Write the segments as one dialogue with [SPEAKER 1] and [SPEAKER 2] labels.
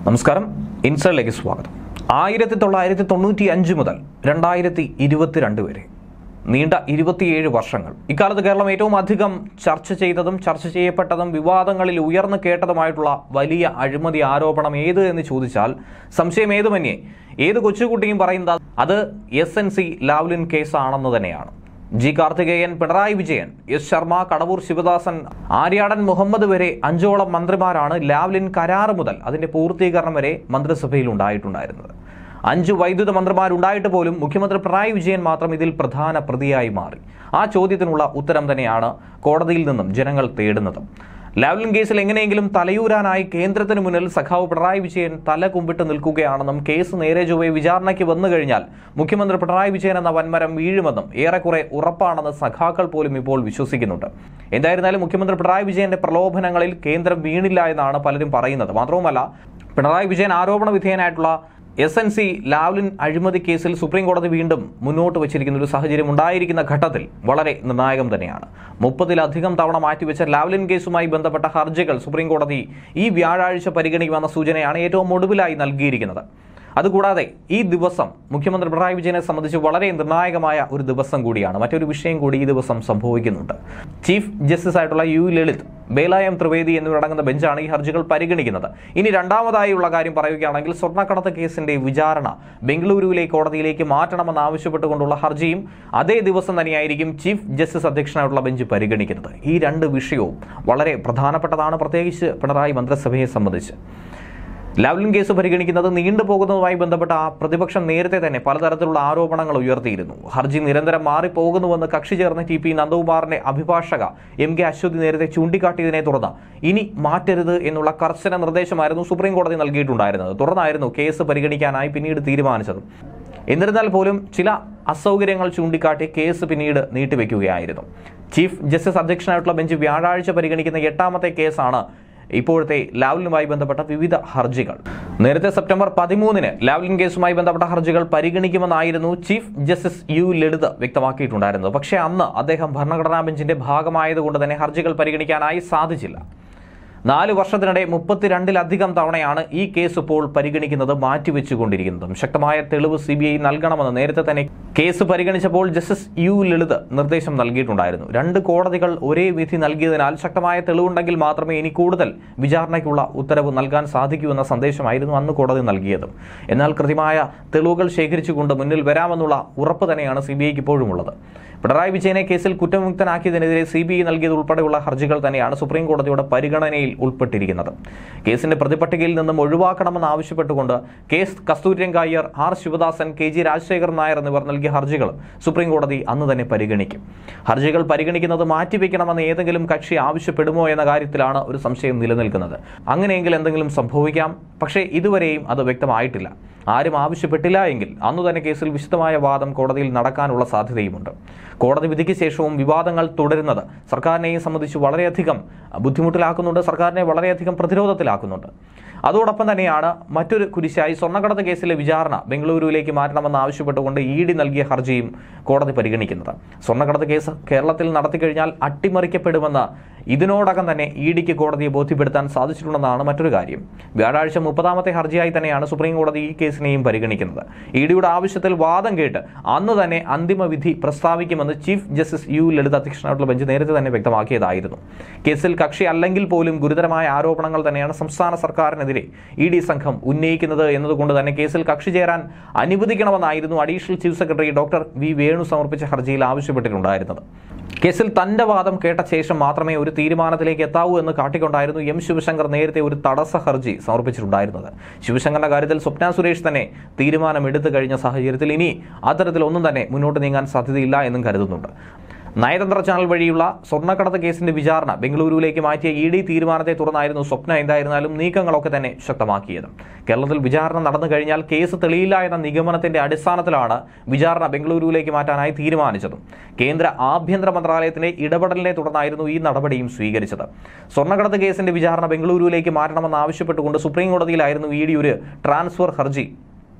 [SPEAKER 1] നമസ്കാരം ഇൻസൈഡിലേക്ക് സ്വാഗതം ആയിരത്തി തൊള്ളായിരത്തി തൊണ്ണൂറ്റി അഞ്ച് മുതൽ രണ്ടായിരത്തി ഇരുപത്തിരണ്ട് വരെ നീണ്ട ഇരുപത്തിയേഴ് വർഷങ്ങൾ ഇക്കാലത്ത് കേരളം ഏറ്റവും അധികം ചർച്ച ചെയ്തതും ചർച്ച ചെയ്യപ്പെട്ടതും വിവാദങ്ങളിൽ ഉയർന്നു കേട്ടതുമായിട്ടുള്ള വലിയ അഴിമതി ആരോപണം ഏത് എന്ന് ചോദിച്ചാൽ സംശയം ഏതുമന്യേ ഏത് കൊച്ചുകുട്ടിയും പറയുന്നത് അത് എസ് എൻ സി ലാവ്ലിൻ കേസാണെന്ന് തന്നെയാണ് ജി കാർത്തികേയൻ പിണറായി വിജയൻ എസ് ശർമ്മ കടവൂർ ശിവദാസൻ ആര്യാടൻ മുഹമ്മദ് വരെ അഞ്ചോളം മന്ത്രിമാരാണ് ലാവ്ലിൻ കരാറ് മുതൽ അതിന്റെ പൂർത്തീകരണം വരെ മന്ത്രിസഭയിൽ ഉണ്ടായിട്ടുണ്ടായിരുന്നത് അഞ്ച് വൈദ്യുത മന്ത്രിമാരുണ്ടായിട്ട് പോലും മുഖ്യമന്ത്രി പിണറായി വിജയൻ മാത്രം ഇതിൽ പ്രധാന പ്രതിയായി മാറി ആ ചോദ്യത്തിനുള്ള ഉത്തരം തന്നെയാണ് കോടതിയിൽ നിന്നും ജനങ്ങൾ തേടുന്നത് ലാവ്ലിൻ കേസിൽ എങ്ങനെയെങ്കിലും തലയൂരാനായി കേന്ദ്രത്തിന് മുന്നിൽ സഖാവ് പിണറായി വിജയൻ തല കുമ്പിട്ട് നിൽക്കുകയാണെന്നും കേസ് നേരെ ചൊവ്വെ വിചാരണയ്ക്ക് വന്നു കഴിഞ്ഞാൽ മുഖ്യമന്ത്രി പിണറായി വിജയൻ എന്ന വൻമരം വീഴുമെന്നും ഏറെക്കുറെ ഉറപ്പാണെന്ന് സഖാക്കൾ പോലും ഇപ്പോൾ വിശ്വസിക്കുന്നുണ്ട് എന്തായിരുന്നാലും മുഖ്യമന്ത്രി പിണറായി വിജയന്റെ പ്രലോഭനങ്ങളിൽ കേന്ദ്രം വീണില്ല എന്നാണ് പലരും പറയുന്നത് മാത്രവുമല്ല പിണറായി വിജയൻ ആരോപണ വിധേയനായിട്ടുള്ള എസ് എൻ സി ലാവ്ലിൻ അഴിമതി കേസിൽ സുപ്രീം കോടതി വീണ്ടും മുന്നോട്ട് വച്ചിരിക്കുന്ന ഒരു സാഹചര്യം ഉണ്ടായിരിക്കുന്ന ഘട്ടത്തിൽ വളരെ നിർണായകം തന്നെയാണ് മുപ്പതിലധികം തവണ മാറ്റിവെച്ച ലാവ്ലിൻ കേസുമായി ബന്ധപ്പെട്ട ഹർജികൾ സുപ്രീം കോടതി ഈ വ്യാഴാഴ്ച പരിഗണിക്കുമെന്ന സൂചനയാണ് ഏറ്റവും ഒടുവിലായി നൽകിയിരിക്കുന്നത് അതുകൂടാതെ ഈ ദിവസം മുഖ്യമന്ത്രി പിണറായി വിജയനെ സംബന്ധിച്ച് വളരെ നിർണായകമായ ഒരു ദിവസം കൂടിയാണ് മറ്റൊരു വിഷയം കൂടി ഈ ദിവസം സംഭവിക്കുന്നുണ്ട് ചീഫ് ജസ്റ്റിസ് ആയിട്ടുള്ള യു ലളിത് ബേലായം ത്രിവേദി എന്നിവരടങ്ങുന്ന ബെഞ്ചാണ് ഈ ഹർജികൾ പരിഗണിക്കുന്നത് ഇനി രണ്ടാമതായുള്ള കാര്യം പറയുകയാണെങ്കിൽ സ്വർണ്ണക്കടത്ത് കേസിന്റെ വിചാരണ ബംഗളൂരുവിലെ കോടതിയിലേക്ക് മാറ്റണമെന്ന് ആവശ്യപ്പെട്ടുകൊണ്ടുള്ള ഹർജിയും അതേ ദിവസം തന്നെയായിരിക്കും ചീഫ് ജസ്റ്റിസ് അധ്യക്ഷനായിട്ടുള്ള ബെഞ്ച് പരിഗണിക്കുന്നത് ഈ രണ്ട് വിഷയവും വളരെ പ്രധാനപ്പെട്ടതാണ് പ്രത്യേകിച്ച് പിണറായി മന്ത്രിസഭയെ സംബന്ധിച്ച് ലാവ്ലിൻ കേസ് പരിഗണിക്കുന്നത് നീണ്ടുപോകുന്നതുമായി ബന്ധപ്പെട്ട ആ പ്രതിപക്ഷം നേരത്തെ തന്നെ പലതരത്തിലുള്ള ആരോപണങ്ങൾ ഉയർത്തിയിരുന്നു ഹർജി നിരന്തരം മാറിപ്പോകുന്നുവെന്ന് കക്ഷി ചേർന്ന ടി പി നന്ദകുമാറിന്റെ അഭിഭാഷക എം കെ അശ്വതി നേരത്തെ ചൂണ്ടിക്കാട്ടിയതിനെ തുടർന്ന് ഇനി മാറ്റരുത് എന്നുള്ള കർശന നിർദ്ദേശമായിരുന്നു സുപ്രീം കോടതി നൽകിയിട്ടുണ്ടായിരുന്നത് തുടർന്നായിരുന്നു കേസ് പരിഗണിക്കാനായി പിന്നീട് തീരുമാനിച്ചത് എന്നിരുന്നാൽ പോലും ചില അസൗകര്യങ്ങൾ ചൂണ്ടിക്കാട്ടി കേസ് പിന്നീട് നീട്ടിവെക്കുകയായിരുന്നു ചീഫ് ജസ്റ്റിസ് അധ്യക്ഷനായിട്ടുള്ള ബെഞ്ച് വ്യാഴാഴ്ച പരിഗണിക്കുന്ന എട്ടാമത്തെ കേസാണ് ഇപ്പോഴത്തെ ലാവ്ലിനുമായി ബന്ധപ്പെട്ട വിവിധ ഹർജികൾ നേരത്തെ സെപ്റ്റംബർ പതിമൂന്നിന് ലാവ്ലിൻ കേസുമായി ബന്ധപ്പെട്ട ഹർജികൾ പരിഗണിക്കുമെന്നായിരുന്നു ചീഫ് ജസ്റ്റിസ് യു ലളിത് വ്യക്തമാക്കിയിട്ടുണ്ടായിരുന്നത് പക്ഷേ അന്ന് അദ്ദേഹം ഭരണഘടനാ ബെഞ്ചിന്റെ ഭാഗമായതുകൊണ്ട് തന്നെ ഹർജികൾ പരിഗണിക്കാനായി സാധിച്ചില്ല നാല് വർഷത്തിനിടെ മുപ്പത്തിരണ്ടിലധികം തവണയാണ് ഈ കേസ് ഇപ്പോൾ പരിഗണിക്കുന്നത് മാറ്റിവെച്ചുകൊണ്ടിരിക്കുന്നതും ശക്തമായ തെളിവ് സി ബി ഐ നൽകണമെന്ന് നേരത്തെ തന്നെ കേസ് പരിഗണിച്ചപ്പോൾ ജസ്റ്റിസ് യു ലളിത് നിർദ്ദേശം നൽകിയിട്ടുണ്ടായിരുന്നു രണ്ട് കോടതികൾ ഒരേ വിധി നൽകിയതിനാൽ ശക്തമായ തെളിവുണ്ടെങ്കിൽ മാത്രമേ ഇനി കൂടുതൽ വിചാരണയ്ക്കുള്ള ഉത്തരവ് നൽകാൻ സാധിക്കൂ എന്ന സന്ദേശമായിരുന്നു അന്ന് കോടതി നൽകിയത് എന്നാൽ കൃത്യമായ തെളിവുകൾ ശേഖരിച്ചുകൊണ്ട് മുന്നിൽ വരാമെന്നുള്ള ഉറപ്പ് തന്നെയാണ് സി ബി ഐക്ക് ഇപ്പോഴും ഉള്ളത് പിണറായി വിജയനെ കേസിൽ കുറ്റമുക്തനാക്കിയതിനെതിരെ സി ബി ഐ നൽകിയത് ഉൾപ്പെടെയുള്ള ഹർജികൾ തന്നെയാണ് സുപ്രീം കോടതിയുടെ പരിഗണനയിൽ ഉൾപ്പെട്ടിരിക്കുന്നത് കേസിന്റെ പ്രതിപട്ടികയിൽ നിന്നും ഒഴിവാക്കണമെന്ന് ആവശ്യപ്പെട്ടുകൊണ്ട് case Kasturiranga Iyer R Sivadasan K G Rajasekharan Nair എന്നിവർ നൽകിയ ഹർജികൾ സുപ്രീം കോടതി അന്ന് തന്നെ പരിഗണിക്കും ഹർജികൾ പരിഗണിക്കുന്നത് മാറ്റിവെക്കണമെന്ന് ഏതെങ്കിലും കക്ഷി ആവശ്യപ്പെടുമോ എന്ന കാര്യത്തിലാണ് ഒരു സംശയം നിലനിൽക്കുന്നത് അങ്ങനെയെങ്കിൽ എന്തെങ്കിലും സംഭവിക്കാം പക്ഷേ ഇതുവരെയും അത് വ്യക്തമായിട്ടില്ല ആരും ആവശ്യപ്പെട്ടില്ല എങ്കിൽ അന്നു തന്നെ കേസിൽ വിശദമായ വാദം കോടതിയിൽ നടക്കാനുള്ള സാധ്യതയുമുണ്ട് കോടതി വിധിക്ക് ശേഷവും വിവാദങ്ങൾ തുടരുന്നത് സർക്കാരിനെയും സംബന്ധിച്ച് വളരെയധികം ബുദ്ധിമുട്ടിലാക്കുന്നുണ്ട് സർക്കാരിനെ വളരെയധികം പ്രതിരോധത്തിലാക്കുന്നുണ്ട് അതോടൊപ്പം തന്നെയാണ് മറ്റൊരു കുരിശായി സ്വർണ്ണക്കടത്ത് കേസിലെ വിചാരണ ബംഗളൂരുവിലേക്ക് മാറ്റണമെന്ന് ആവശ്യപ്പെട്ടുകൊണ്ട് ഇ ഡി നൽകിയ ഹർജിയും കോടതി പരിഗണിക്കുന്നത് സ്വർണ്ണക്കടത്ത് കേസ് കേരളത്തിൽ നടത്തിക്കഴിഞ്ഞാൽ അട്ടിമറിക്കപ്പെടുമെന്ന് ഇതിനോടകം തന്നെ ഇ ഡിക്ക് കോടതിയെ ബോധ്യപ്പെടുത്താൻ സാധിച്ചിട്ടുണ്ടെന്നാണ് മറ്റൊരു കാര്യം വ്യാഴാഴ്ച മുപ്പതാമത്തെ ഹർജിയായി തന്നെയാണ് സുപ്രീം കോടതി ഈ കേസിനെയും പരിഗണിക്കുന്നത് ഇ ഡിയുടെ ആവശ്യത്തിൽ വാദം കേട്ട് അന്ന് തന്നെ അന്തിമ വിധി പ്രസ്താവിക്കുമെന്ന് ചീഫ് ജസ്റ്റിസ് യു ലളിത് അധ്യക്ഷനായിട്ടുള്ള ബെഞ്ച് നേരത്തെ തന്നെ വ്യക്തമാക്കിയതായിരുന്നു കേസിൽ കക്ഷി അല്ലെങ്കിൽ പോലും ഗുരുതരമായ ആരോപണങ്ങൾ തന്നെയാണ് സംസ്ഥാന സർക്കാരിനെതിരെ ഇ ഡി സംഘം ഉന്നയിക്കുന്നത് എന്നതുകൊണ്ട് തന്നെ കേസിൽ കക്ഷി ചേരാൻ അനുവദിക്കണമെന്നായിരുന്നു additional chief secretary doctor V Venu സമർപ്പിച്ച ഹർജിയിൽ ആവശ്യപ്പെട്ടിട്ടുണ്ടായിരുന്നത് കേസിൽ തന്റെ വാദം കേട്ട ശേഷം മാത്രമേ ഒരു തീരുമാനത്തിലേക്ക് എത്താവൂ എന്ന് കാട്ടിക്കൊണ്ടായിരുന്നു എം ശിവശങ്കർ നേരത്തെ ഒരു തടസ്സ ഹർജി സമർപ്പിച്ചിട്ടുണ്ടായിരുന്നത് ശിവശങ്കറിന്റെ കാര്യത്തിൽ സ്വപ്ന സുരേഷ് തന്നെ തീരുമാനമെടുത്തു കഴിഞ്ഞ സാഹചര്യത്തിൽ ഇനി അത്തരത്തിലൊന്നും തന്നെ മുന്നോട്ട് നീങ്ങാൻ സാധ്യതയില്ല എന്നും കരുതുന്നുണ്ട് നയതന്ത്ര ചാനൽ വഴിയുള്ള സ്വർണ്ണക്കടത്ത് കേസിന്റെ വിചാരണ ബംഗളൂരുവിലേക്ക് മാറ്റിയ ഇ ഡി തീരുമാനത്തെ തുടർന്നായിരുന്നു സ്വപ്ന എന്തായിരുന്നാലും നീക്കങ്ങളൊക്കെ തന്നെ ശക്തമാക്കിയത് കേരളത്തിൽ വിചാരണ നടന്നു കഴിഞ്ഞാൽ കേസ് തെളിയില്ല എന്ന നിഗമനത്തിന്റെ അടിസ്ഥാനത്തിലാണ് വിചാരണ ബംഗളൂരുവിലേക്ക് മാറ്റാനായി തീരുമാനിച്ചത് കേന്ദ്ര ആഭ്യന്തര മന്ത്രാലയത്തിന്റെ ഇടപെടലിനെ തുടർന്നായിരുന്നു ഈ നടപടിയും സ്വീകരിച്ചത് സ്വർണ്ണക്കടത്ത് കേസിന്റെ വിചാരണ ബംഗളൂരുവിലേക്ക് മാറ്റണമെന്ന് ആവശ്യപ്പെട്ടുകൊണ്ട് സുപ്രീം കോടതിയിലായിരുന്നു ഇ ഡി ഒരു ട്രാൻസ്ഫർ ഹർജി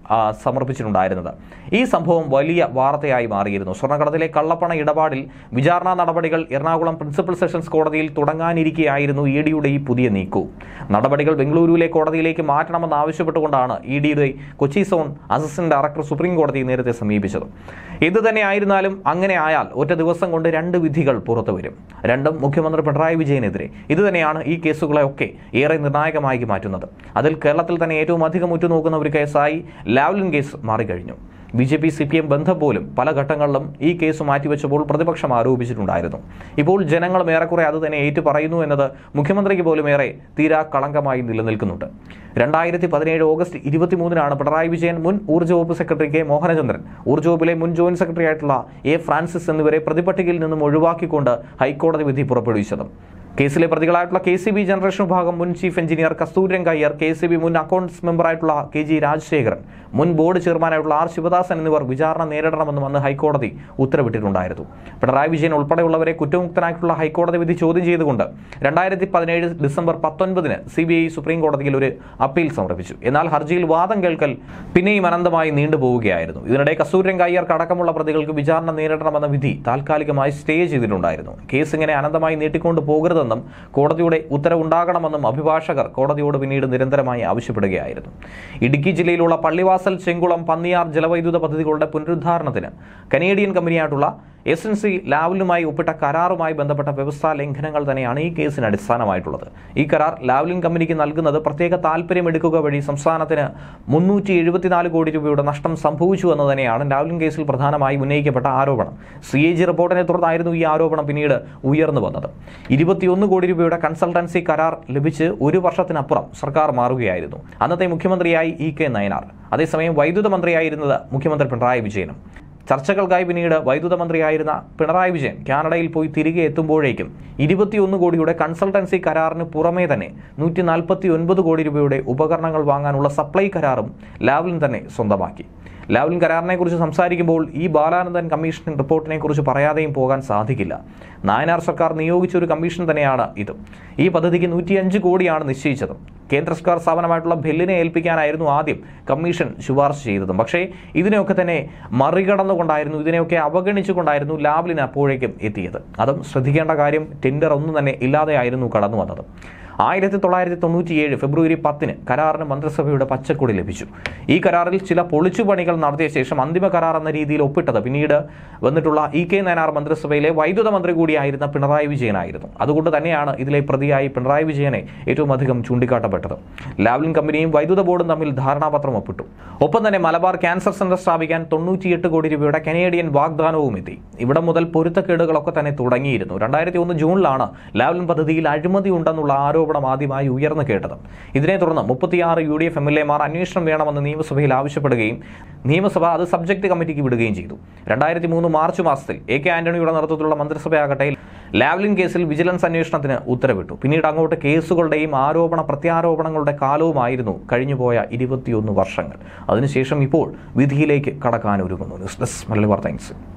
[SPEAKER 1] ആ, സമർപ്പിച്ചിട്ടുണ്ടായിരുന്നത് ഈ സംഭവം വലിയ വാർത്തയായി മാറിയിരുന്നു സ്വർണ്ണക്കടത്തിലെ കള്ളപ്പണ ഇടപാടിൽ വിചാരണ നടപടികൾ എറണാകുളം പ്രിൻസിപ്പൽ സെഷൻസ് കോടതിയിൽ തുടങ്ങാനിരിക്കെയായിരുന്നു ഇ ഡിയുടെ ഈ പുതിയ നീക്കവും നടപടികൾ ബംഗളൂരുവിലെ കോടതിയിലേക്ക് മാറ്റണമെന്ന് ആവശ്യപ്പെട്ടുകൊണ്ടാണ് ഇ ഡിയുടെ Kochi zone assistant director supreme കോടതിയെ നേരത്തെ സമീപിച്ചത് ഇത് തന്നെ ആയിരുന്നാലും അങ്ങനെ ആയാൽ ഒറ്റ ദിവസം കൊണ്ട് രണ്ട് വിധികൾ പുറത്തു വരും രണ്ടും മുഖ്യമന്ത്രി പിണറായി വിജയനെതിരെ ഇത് തന്നെയാണ് ഈ കേസുകളെയൊക്കെ ഏറെ നിർണായകമായി മാറ്റുന്നത് അതിൽ കേരളത്തിൽ തന്നെ ഏറ്റവും അധികം ഉറ്റുനോക്കുന്ന ഒരു കേസായി ലാവ്ലിൻ കേസ് മാറിക്കഴിഞ്ഞു B J P C P M ബന്ധം പോലും പല ഘട്ടങ്ങളിലും ഈ കേസ് മാറ്റിവെച്ചപ്പോൾ പ്രതിപക്ഷം ആരോപിച്ചിട്ടുണ്ടായിരുന്നു ഇപ്പോൾ ജനങ്ങളും ഏറെക്കുറെ അത് തന്നെ ഏറ്റു പറയുന്നു എന്നത് മുഖ്യമന്ത്രിക്ക് പോലും ഏറെ തീരാ കളങ്കമായി നിലനിൽക്കുന്നുണ്ട് രണ്ടായിരത്തി പതിനേഴ് ഓഗസ്റ്റ് ഇരുപത്തിമൂന്നിനാണ് പിണറായി വിജയൻ മുൻ ഊർജ്ജ വകുപ്പ് സെക്രട്ടറി കെ മോഹനചന്ദ്രൻ ഊർജ്ജ വകുപ്പിലെ മുൻ ജോയിന്റ് സെക്രട്ടറി ആയിട്ടുള്ള എ ഫ്രാൻസിസ് എന്നിവരെ പ്രതിപട്ടികയിൽ നിന്നും ഒഴിവാക്കിക്കൊണ്ട് ഹൈക്കോടതി വിധി പുറപ്പെടുവിച്ചത് കേസിലെ പ്രതികളായിട്ടുള്ള കെ സി ബി ജനറേഷൻ വിഭാഗം മുൻ ചീഫ് എഞ്ചിനീയർ കസ്തൂരൻ കയ്യർ കെ സി ബി മുൻ അക്കൗണ്ട്സ് മെമ്പറായിട്ടുള്ള കെ ജി രാജശേഖരൻ മുൻ ബോർഡ് ചെയർമാനായിട്ടുള്ള ആർ ശിവദാസൻ എന്നിവർ വിചാരണ നേരിടണമെന്നും അന്ന് ഹൈക്കോടതി ഉത്തരവിട്ടിട്ടുണ്ടായിരുന്നു പിണറായി വിജയൻ ഉൾപ്പെടെയുള്ളവരെ കുറ്റമുക്തനായിട്ടുള്ള ഹൈക്കോടതി വിധി ചോദ്യം ചെയ്തുകൊണ്ട് രണ്ടായിരത്തി പതിനേഴ് ഡിസംബർ പത്തൊൻപതിന് സി ബി ഐ സുപ്രീം കോടതിയിൽ ഒരു അപ്പീൽ സമർപ്പിച്ചു എന്നാൽ ഹർജിയിൽ വാദം കേൾക്കൽ പിന്നെയും അനന്തമായി നീണ്ടുപോവുകയായിരുന്നു ഇതിനിടെ കസ്തൂരൻ കയ്യർക്ക് അടക്കമുള്ള പ്രതികൾക്ക് വിചാരണ നേരിടണമെന്ന വിധി താൽക്കാലികമായി സ്റ്റേ ചെയ്തിട്ടുണ്ടായിരുന്നു കേസ് ഇങ്ങനെ അനന്തമായി നീട്ടിക്കൊണ്ട് പോകരുതെന്നും കോടതിയുടെ ഉത്തരവുണ്ടാകണമെന്നും അഭിഭാഷകർ കോടതിയോട് പിന്നീട് നിരന്തരമായി ആവശ്യപ്പെടുകയായിരുന്നു ഇടുക്കി ജില്ലയിലുള്ള പള്ളിവാസൽ ചെങ്കുളം പന്നിയാർ ജലവൈദ്യുത പദ്ധതികളുടെ പുനരുദ്ധാരണത്തിന് കനേഡിയൻ കമ്പനിയായിട്ടുള്ള എസ് എൻ സി ലാവ്ലിനുമായി ഒപ്പിട്ട കരാറുമായി ബന്ധപ്പെട്ട വ്യവസ്ഥാ ലംഘനങ്ങൾ തന്നെയാണ് ഈ കേസിന് അടിസ്ഥാനമായിട്ടുള്ളത് ഈ കരാർ ലാവ്ലിൻ കമ്പനിക്ക് നൽകുന്നത് പ്രത്യേക താല്പര്യമെടുക്കുക വഴി സംസ്ഥാനത്തിന് മുന്നൂറ്റി എഴുപത്തിനാല് കോടി രൂപയുടെ നഷ്ടം സംഭവിച്ചു എന്ന് തന്നെയാണ് ലാവ്ലിൻ കേസിൽ പ്രധാനമായി ഉന്നയിക്കപ്പെട്ട ആരോപണം സി എ ജി റിപ്പോർട്ടിനെ തുടർന്നായിരുന്നു ഈ ആരോപണം പിന്നീട് ഉയർന്നു വന്നത് ഇരുപത്തിയൊന്ന് കോടി രൂപയുടെ കൺസൾട്ടൻസി കരാർ ലഭിച്ച് ഒരു വർഷത്തിനപ്പുറം സർക്കാർ മാറുകയായിരുന്നു അന്നത്തെ മുഖ്യമന്ത്രിയായി ഇ കെ നയനാർ അതേസമയം വൈദ്യുത മന്ത്രിയായിരുന്നത് മുഖ്യമന്ത്രി പിണറായി വിജയനും ചർച്ചകൾക്കായി പിന്നീട് വൈദ്യുത മന്ത്രിയായിരുന്ന പിണറായി വിജയൻ കാനഡയിൽ പോയി തിരികെ എത്തുമ്പോഴേക്കും ഇരുപത്തിയൊന്ന് കോടിയുടെ കൺസൾട്ടൻസി കരാറിന് പുറമേ തന്നെ നൂറ്റി നാൽപ്പത്തി ഒൻപത് കോടി രൂപയുടെ ഉപകരണങ്ങൾ വാങ്ങാനുള്ള സപ്ലൈ കരാറും ലാവ്ലിൻ തന്നെ സ്വന്തമാക്കി ലാവ്ലിൻ കരാറിനെ കുറിച്ച് സംസാരിക്കുമ്പോൾ ഈ ബാലാനന്ദൻ കമ്മീഷൻ റിപ്പോർട്ടിനെ കുറിച്ച് പറയാതെയും പോകാൻ സാധിക്കില്ല നായനാർ സർക്കാർ നിയോഗിച്ച ഒരു കമ്മീഷൻ തന്നെയാണ് ഇത് ഈ പദ്ധതിക്ക് നൂറ്റിയഞ്ച് കോടിയാണ് നിശ്ചയിച്ചത് കേന്ദ്ര സർക്കാർ സ്ഥാപനമായിട്ടുള്ള ബെല്ലിനെ ഏൽപ്പിക്കാനായിരുന്നു ആദ്യം കമ്മീഷൻ ശുപാർശ ചെയ്തതും പക്ഷേ ഇതിനെയൊക്കെ തന്നെ മറികടന്നുകൊണ്ടായിരുന്നു ഇതിനെയൊക്കെ അവഗണിച്ചുകൊണ്ടായിരുന്നു ലാവ്ലിന് അപ്പോഴേക്കും എത്തിയത് അതും ശ്രദ്ധിക്കേണ്ട കാര്യം ടെൻഡർ ഒന്നും തന്നെ ഇല്ലാതെയായിരുന്നു കടന്നു വന്നത് ആയിരത്തി തൊള്ളായിരത്തി തൊണ്ണൂറ്റിയേഴ് ഫെബ്രുവരി പത്തിന് കരാറിന് മന്ത്രിസഭയുടെ പച്ചക്കൊടി ലഭിച്ചു ഈ കരാറിൽ ചില പൊളിച്ചുപണികൾ നടത്തിയ ശേഷം അന്തിമ കരാർ എന്ന രീതിയിൽ ഒപ്പിട്ടത് പിന്നീട് വന്നിട്ടുള്ള ഇ കെ നയനാർ മന്ത്രിസഭയിലെ വൈദ്യുത മന്ത്രി കൂടിയായിരുന്ന പിണറായി വിജയനായിരുന്നു അതുകൊണ്ട് തന്നെയാണ് ഇതിലെ പ്രതിയായി പിണറായി വിജയനെ ഏറ്റവും അധികം ചൂണ്ടിക്കാട്ടപ്പെട്ടത് ലാവ്ലിൻ കമ്പനിയും വൈദ്യുത ബോർഡും തമ്മിൽ ധാരണാപത്രം ഒപ്പിട്ടു ഒപ്പം തന്നെ മലബാർ ക്യാൻസർ സെന്റർ സ്ഥാപിക്കാൻ തൊണ്ണൂറ്റിയെട്ട് കോടി രൂപയുടെ കനേഡിയൻ വാഗ്ദാനവും എത്തി ഇവിടെ മുതൽ പൊരുത്തക്കേടുകളൊക്കെ തന്നെ തുടങ്ങിയിരുന്നു രണ്ടായിരത്തി ഒന്ന് ജൂണിലാണ് ലാവ്ലിൻ പദ്ധതിയിൽ അഴിമതി ഉണ്ടെന്നുള്ള ആരോപണം ആദ്യമായി ഉയർന്നു കേട്ടത് ഇതിനെ തുടർന്ന് മുപ്പത്തിയാറ് U D F M L എമാർ അന്വേഷണം വേണമെന്ന് നിയമസഭയിൽ ആവശ്യപ്പെടുകയും നിയമസഭ അത് സബ്ജക്ട് കമ്മിറ്റിക്ക് വിടുകയും ചെയ്തു രണ്ടായിരത്തി മൂന്ന് മാർച്ച് മാസത്തിൽ എ കെ ആന്റണിയുടെ നേതൃത്വത്തിലുള്ള മന്ത്രിസഭയാകട്ടെ ലാവ്ലിൻ കേസിൽ വിജിലൻസ് അന്വേഷണത്തിന് ഉത്തരവിട്ടു പിന്നീട് അങ്ങോട്ട് കേസുകളുടെയും ആരോപണ പ്രത്യാരോപണങ്ങളുടെ കാലവുമായിരുന്നു കഴിഞ്ഞുപോയ ഇരുപത്തിയൊന്ന് വർഷങ്ങൾ അതിനുശേഷം ഇപ്പോൾ വിധിയിലേക്ക് കടക്കാൻ ഒരുങ്ങുന്നു ന്യൂസ് ഡെസ്ക് മലയാളി വാർത്ത ഇൻസ്